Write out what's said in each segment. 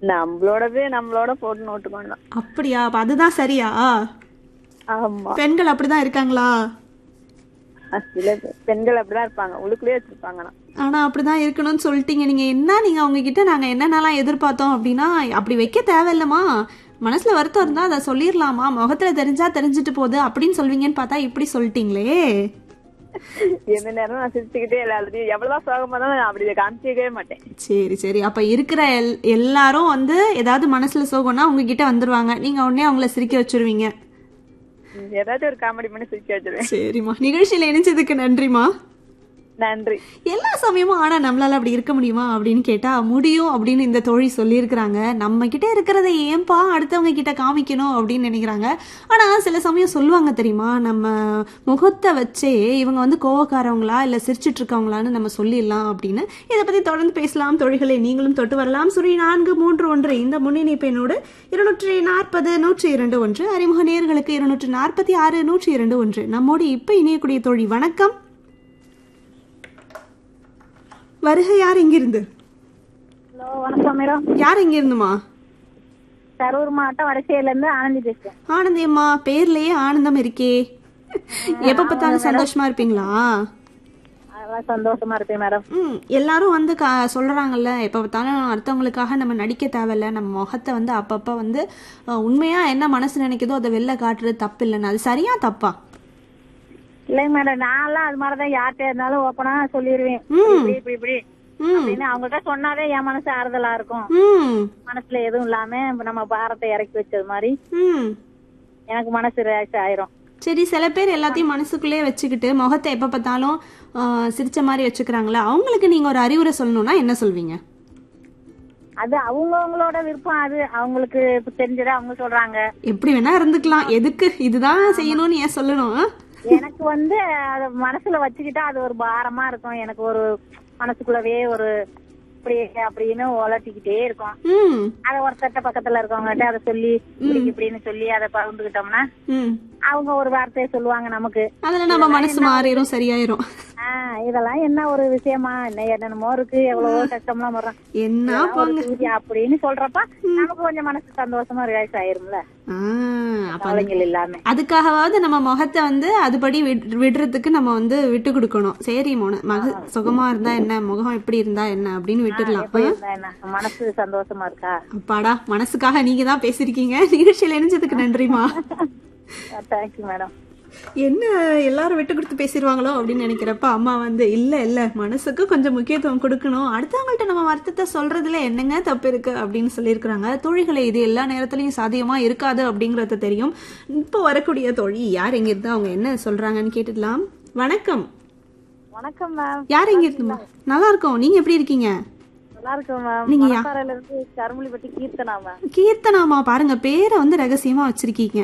நம்மளோடது நம்மளோட போட்டு நோட்டுக்கணும் அப்படியா அப்ப அதுதான் சரியா ஆமா பெண்கள் அப்படிதான் இருக்காங்களா அஹ் சில பெ- பெண்கள் அப்படிதான் இருப்பாங்க உள்ளுக்குள்ளேயே வச்சிருப்பாங்கண்ணா ஆனா அப்படிதான் இருக்கணும்னு சொல்லிட்டீங்க நீங்க என்ன நீங்க அவங்க கிட்ட நாங்க என்னென்னலாம் எதிர்பார்த்தோம் அப்படின்னா அப்படி வைக்க தேவையில்லமா மனசுல வருத்தம் இருந்தா அதை சொல்லிடலாமா முகத்துல தெரிஞ்சா தெரிஞ்சுட்டு போகுது அப்படின்னு சொல்வீங்கன்னு பார்த்தா இப்படி சொல்லிட்டீங்களே எந்த நேரம் நான் சிரிச்சுக்கிட்டே எல்லாத்தையும் எவ்வளவுதான் சோகமா இருந்தாலும் நான் அப்படி காமிச்சிக்கவே மாட்டேன் சரி சரி அப்ப இருக்கிற எல் எல்லாரும் வந்து ஏதாவது மனசுல சோகம்னா உங்ககிட்ட வந்துருவாங்க நீங்க உடனே அவங்கள சிரிக்க வச்சிருவீங்க ம், ஏதாச்சும் ஒரு காமெடி பண்ணி சிரிக்க வச்சிருவேன் சரிம்மா நிகழ்ச்சியில இணைச்சதுக்கு நன்றிம்மா நன்றி எல்லா சமயமும் ஆனா நம்மளால அப்படி இருக்க முடியுமா அப்படின்னு கேட்டா முடியும் அப்படின்னு இந்த தோழி சொல்லியிருக்கிறாங்க நம்ம கிட்ட இருக்கிறத ஏன்பா அடுத்தவங்க கிட்ட காமிக்கணும் அப்படின்னு நினைக்கிறாங்க ஆனா சில சமயம் சொல்லுவாங்க தெரியுமா நம்ம முகத்தை வச்சே இவங்க வந்து கோவக்காரவங்களா இல்ல சிரிச்சிட்டு இருக்கவங்களான்னு நம்ம சொல்லிடலாம் அப்படின்னு இதை பத்தி தொடர்ந்து பேசலாம் தோழிகளை நீங்களும் தொட்டு வரலாம் சுரி நான்கு மூன்று ஒன்று இந்த முன்னிணைப்பு எண்ணோடு இருநூற்றி நாற்பது நூற்றி இரண்டு ஒன்று அறிமுக நேர்களுக்கு இருநூற்றி நாற்பத்தி ஆறு நூற்றி இரண்டு ஒன்று நம்மோடு இப்ப இணையக்கூடிய தோழி வணக்கம் வருகை யார் இங்கிருந்து ஹலோ வணக்கம் மேடம் யார் இங்கிருந்துமா கரூர் மாவட்டம் வடசேரில இருந்து ஆனந்தி பேசுறேன் ஆனந்தி அம்மா பேர்லயே ஆனந்தம் இருக்கே எப்ப பார்த்தாலும் சந்தோஷமா இருப்பீங்களா அதெல்லாம் சந்தோஷமா இருப்பேன் மேடம் ம் எல்லாரும் வந்து க சொல்றாங்கல்ல எப்ப பார்த்தாலும் அடுத்தவங்களுக்காக நம்ம நடிக்க தேவையில்ல நம்ம முகத்தை வந்து அப்பப்ப வந்து அஹ், உண்மையா என்ன மனசு நினைக்குதோ அதை வெளில காட்டுறது தப்பு இல்லைன்னு அது சரியா தப்பா இல்லைங்க மேடம் நான்லாம் அது மாதிரிதான் யார்கிட்ட இருந்தாலும் ஓப்பனா சொல்லிடுவேன் ம். இப்படி இப்படி இப்படி ம் அப்படின்னு அவங்கள்ட்ட சொன்னாவே என் மனசு ஆறுதலா இருக்கும் ம் மனசுல எதுவும் இல்லாம நம்ம பாரத்தை இறக்கி வச்சது மாதிரி ம் எனக்கு மனசு ரிலாக்ஸ் ஆயிரும் சரி சில பேர் எல்லாத்தையும் மனசுக்குள்ளே வச்சுக்கிட்டு முகத்தை எப்ப பார்த்தாலும் அஹ், சிரிச்ச மாதிரி வச்சுக்கிறாங்களா அவங்களுக்கு நீங்க ஒரு அறிவுரை சொல்லணும்னா என்ன சொல்வீங்க அது அவங்கவங்களோட விருப்பம் அது அவங்களுக்கு இப்ப தெரிஞ்சதை அவங்க சொல்றாங்க எப்படி வேணா இருந்துக்கலாம் எதுக்கு இதுதான் செய்யணும்னு ஏன் சொல்லணும் எனக்கு வந்து அத மனசுல வச்சுக்கிட்டா அது ஒரு பாரமா இருக்கும் எனக்கு ஒரு மனசுக்குள்ளவே ஒரு இப்படி அப்படின்னு உலட்டிக்கிட்டே இருக்கும் ம் அத ஒருத்தட்ட பக்கத்துல இருக்கவங்ககிட்ட அதை சொல்லி இப்படி இப்படின்னு சொல்லி அதை பகிர்ந்துகிட்டோம்னா ம் அவங்க ஒரு வார்த்தையை சொல்லுவாங்க நமக்கு அதுல நம்ம மனசு மாறிடும் சரியாயிரும் ஆஹ் இதெல்லாம் என்ன ஒரு விஷயமா என்ன என்னென்னமோ இருக்கு எவ்வளவோ கஷ்டம்லாம் வர்றோம் என்ன இதெல்லாம் ஒரு போங்க தூசி அப்படின்னு சொல்றப்ப நமக்கு கொஞ்சம் மனசு சந்தோஷமா ரிலாக்ஸ் ஆயிரும்ல ஆ, அப்ப அது- கவலைகள் இல்லாம அதுக்காகவாவது நம்ம முகத்தை வந்து அதுபடி விட்- விடுறதுக்கு நம்ம வந்து விட்டு கொடுக்கணும் சரி மொன மக சுகமா இருந்தா என்ன முகம் எப்படி இருந்தா என்ன அப்படின்னு விட்டுடலாம் எப்படி இருந்தா என்ன மனசு சந்தோஷமா இருக்கா அப்பாடா மனசுக்காக நீங்க தான் பேசிருக்கீங்க நிகழ்ச்சியில இணைஞ்சதுக்கு நன்றிமா தேங்க்யூ மேடம் என்ன எல்லாரும் விட்டு கொடுத்து பேசிடுவாங்களோ அப்படின்னு நினைக்கிறப்ப அம்மா வந்து இல்ல இல்ல மனசுக்கு கொஞ்சம் முக்கியத்துவம் கொடுக்கணும் அடுத்தவங்கள்ட்ட நம்ம வருத்தத்தை சொல்றதுல என்னங்க தப்பு இருக்கு அப்படின்னு சொல்லியிருக்கிறாங்க தோழிகளை இது எல்லா நேரத்திலயும் சாத்தியமா இருக்காது அப்படிங்கறது தெரியும் இப்போ வரக்கூடிய தோழி யார் எங்க இருந்தா அவங்க என்ன சொல்றாங்கன்னு கேட்டுடலாம் வணக்கம் வணக்கம் மேம் யார் எங்க இருந்துமா நல்லா இருக்கோம் நீங்க எப்படி இருக்கீங்க நல்லா இருக்கும் மேம் நீங்க யா- மணப்பாறையில இருந்து கருமலிப்பட்டி கீர்த்தனா மேம் கீர்த்தனாமா பாருங்க பேரை வந்து ரகசியமா வச்சிருக்கீங்க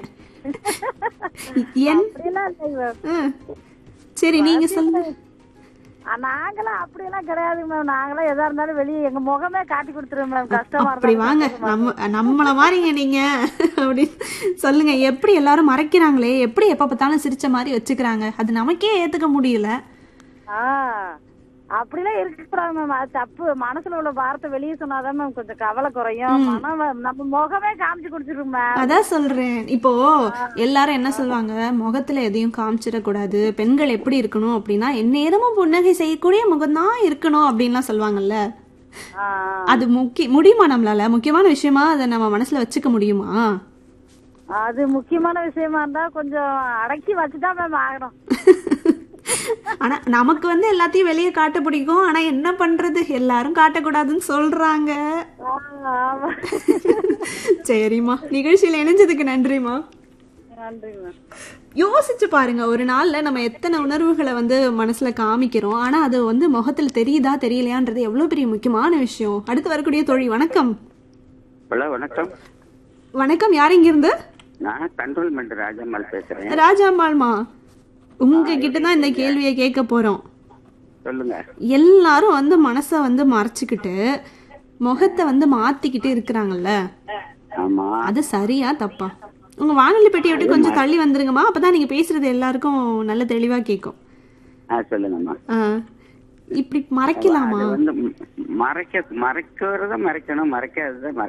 என் அப்படியெல்லாம் இல்லைங்க மேம் ஆ. சரி நீங்க சொல்லுங்க ஆ, நாங்களாம் அப்படியெல்லாம் கிடையாது மேம் நாங்களாம் எதா இருந்தாலும் வெளியே எங்க முகமே காட்டி கொடுத்துருவோம் மேம் கஷ்டமா அப்படி வாங்க நம்ம நம்மள மாதிரிங்க நீங்க அப்படி சொல்லுங்க எப்படி எல்லாரும் மறைக்கிறாங்களே எப்படி எப்ப பார்த்தாலும் சிரிச்ச மாதிரி வச்சுக்கிறாங்க அது நமக்கே ஏத்துக்க முடியல ஆ அப்படிலாம் இருக்கக்கூடாது மேம் அது தப்பு மனசுல உள்ள வார்த்தை வெளியே சொன்னாதான் மேம் கொஞ்சம் கவலை குறையும் மனம் நம்ம முகமே காமிச்சு கொடுத்துருவோம் மேம் அதான் சொல்றேன் இப்போ எல்லாரும் என்ன சொல்லுவாங்க முகத்துல எதையும் காமிச்சிடக்கூடாது பெண்கள் எப்படி இருக்கணும் அப்படின்னா எந்நேரமும் புன்னகை செய்யக்கூடிய முகம்தான் இருக்கணும் அப்படின்லாம் சொல்லுவாங்கல்ல ஆ, அது முக்கிய முடியுமா நம்மளால முக்கியமான விஷயமா அதை நம்ம மனசுல வச்சுக்க முடியுமா அது முக்கியமான விஷயமா இருந்தா கொஞ்சம் அடக்கி வச்சுதான் மேம் ஆகணும் ஆனா நமக்கு வந்து எல்லாத்தையும் வெளியே காட்ட பிடிக்கும் ஆனா என்ன பண்றது எல்லாரும் காட்டக்கூடாதுன்னு சொல்றாங்க ஆ, ஆமா சரிம்மா நிகழ்ச்சியில இணைஞ்சதுக்கு நன்றிம்மா நன்றி மேம் யோசிச்சு பாருங்க ஒரு நாள்ல நம்ம எத்தனை உணர்வுகளை வந்து மனசுல காமிக்கிறோம் ஆனா அது வந்து முகத்துல தெரியுதா தெரியலையான்றது எவ்வளவு பெரிய முக்கியமான விஷயம் அடுத்து வரக்கூடிய தோழி வணக்கம் ஹலோ வணக்கம் வணக்கம் யார் இங்க இருந்து நான் கண்ட்ரோல்மெண்ட் ராஜம்மாள் பேசுறேன் ராஜாம்மாள்மா உங்ககிட்ட தான் இந்த கேள்வியை கேட்க போறோம் சொல்லுங்க எல்லாரும் வந்து மனசை வந்து மறைச்சுக்கிட்டு முகத்தை வந்து மாத்திக்கிட்டு இருக்கிறாங்கல்ல ஆமா அது சரியா தப்பா உங்க வானொலி பெட்டியை விட்டு கொஞ்சம் தள்ளி வந்துருங்கம்மா அப்பதான் நீங்க பேசுறது எல்லாருக்கும் நல்ல தெளிவா கேட்கும் ஆ சொல்லுங்கம்மா ஆ, இப்படி மறைக்கலாமா அது வந்து ம், மறைக்க மறைக்கிறத மறைக்கணும் மறைக்காததை மறைக்க